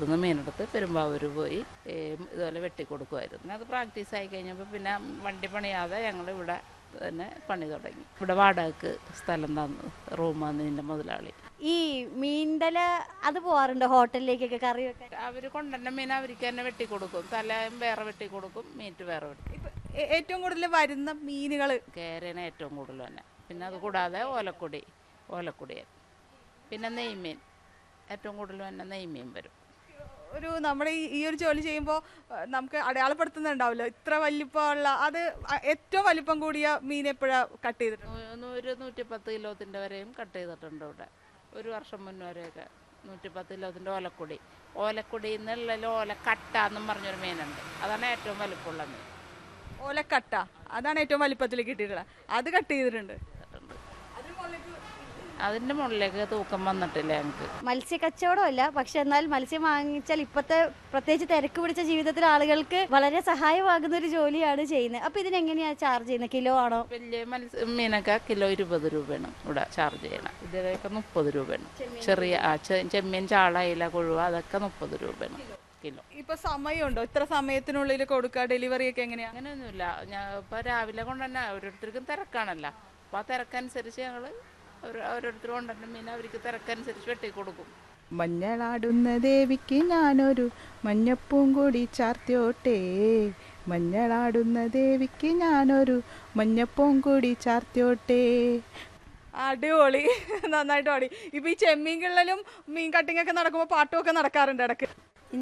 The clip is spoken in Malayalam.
തിരുവനന്തപുരത്ത് നിന്ന് മീനെടുത്ത് പെരുമ്പാവൂർ പോയി ഏ, ഇതുപോലെ വെട്ടിക്കൊടുക്കുമായിരുന്നു അത് പ്രാക്ടീസ് ആയി കഴിഞ്ഞപ്പോൾ പിന്നെ വണ്ടി പണിയാതെ ഞങ്ങൾ ഇവിടെ തന്നെ പണി തുടങ്ങി ഇവിടെ വാടകക്ക് സ്ഥലം തന്നു റൂം തന്നതിൻ്റെ മുതലാളി ഈ മീൻതല അത് പോവാറുണ്ടോ ഹോട്ടലിലേക്കൊക്കെ കറി വെക്കാൻ അവർ കൊണ്ടുവന്ന മീൻ അവർക്ക് തന്നെ വെട്ടിക്കൊടുക്കും തലയും വേറെ വെട്ടിക്കൊടുക്കും മീറ്റ് വേറെ വെട്ടി ഇപ്പൊ ഏ- ഏറ്റവും കൂടുതൽ വരുന്ന മീനുകൾ കേരയാണ് ഏറ്റവും കൂടുതൽ തന്നെ പിന്നെ അത് കൂടാതെ ഓലക്കൊടി ഓലക്കൊടിയൻ പിന്നെ നെയ്മീൻ ഏറ്റവും കൂടുതൽ തന്നെ നെയ്മീൻ വരും ഒരു നമ്മുടെ ഈ- ഈ ഒരു ജോലി ചെയ്യുമ്പോൾ നമുക്ക് അടയാളപ്പെടുത്തുന്നുണ്ടാവല്ലോ ഇത്ര വലിപ്പമുള്ള അത് അ- ഏറ്റവും വലിപ്പം കൂടിയ മീൻ എപ്പോഴാണ് കട്ട് ചെയ്തിട്ടുണ്ട് നൂ- നൂറ് നൂറ്റിപ്പത്ത് കിലോത്തിൻ്റെ വരെയും കട്ട് ചെയ്തിട്ടുണ്ട് ഇവിടെ ഒരു വർഷം മുന്നേ വരെയൊക്കെ നൂറ്റിപ്പത്ത് കിലോത്തിൻ്റെ ഓലക്കൊടി ഓലക്കൊടി എന്നുള്ള ഓലക്കട്ട എന്നും പറഞ്ഞൊരു മീനുണ്ട് അതാണ് ഏറ്റവും വലിപ്പമുള്ള മീൻ ഓലക്കട്ട അതാണ് ഏറ്റവും വലിപ്പത്തിൽ കിട്ടിയിട്ടുള്ളത് അത് കട്ട് ചെയ്തിട്ടുണ്ട് അതിൻ്റെ മുകളിലേക്ക് തൂക്കം വന്നിട്ടില്ല ഞങ്ങൾക്ക് മത്സ്യ കച്ചവടമല്ല പക്ഷെ എന്നാൽ മത്സ്യം വാങ്ങിച്ചാൽ ഇപ്പോഴത്തെ പ്രത്യേകിച്ച് തിരക്ക് പിടിച്ച ജീവിതത്തിൽ ആളുകൾക്ക് വളരെ സഹായമാകുന്ന ഒരു ജോലിയാണ് ചെയ്യുന്നത് അപ്പൊ ഇതിനെങ്ങനെയാ ചാർജ് ചെയ്യുന്നത് കിലോ ആണോ വലിയ മത്സ്യ മീനൊക്കെ കിലോ ഇരുപത് രൂപയാണ് ഇവിടെ ചാർജ് ചെയ്യണം ഇതിനൊക്കെ മുപ്പത് രൂപയാണ് ചെറിയ ആ ചെ- ചെമ്മീൻ ചാള ഇല കൊഴുവ അതൊക്കെ മുപ്പത് രൂപയാണ് കിലോ ഇപ്പൊ സമയമുണ്ടോ ഇത്ര സമയത്തിനുള്ളിൽ കൊടുക്കുക ഡെലിവറി ഒക്കെ എങ്ങനെയാ അങ്ങനെയൊന്നുമില്ല ഞാൻ ഇപ്പോൾ രാവിലെ കൊണ്ടുതന്നെ ഓരോരുത്തർക്കും തിരക്കാണല്ലോ അപ്പോൾ ആ തിരക്കനുസരിച്ച് ഞങ്ങൾ ഓരോരുത്തർ കൊണ്ടുവന്ന മീൻ അവർക്ക് തിരക്കനുസരിച്ച് വെട്ടി കൊടുക്കും മഞ്ഞളാടുന്ന ദേവിക്ക് ഞാനൊരു മഞ്ഞപ്പൂം കൂടി ചാർത്തിയോട്ടെ മഞ്ഞളാടുന്ന ദേവിക്ക് ഞാനൊരു മഞ്ഞപ്പൂം കൂടി ചാർത്തിയോട്ടെ അടിപൊളി നന്നായിട്ട് പാടി ഇപ്പൊ ഈ ചെമ്മീൻ കിള്ളലും മീൻ കട്ടിങ് ഒക്കെ നടക്കുമ്പോൾ പാട്ടും ഒക്കെ നടക്കാറുണ്ട് ഇടക്ക്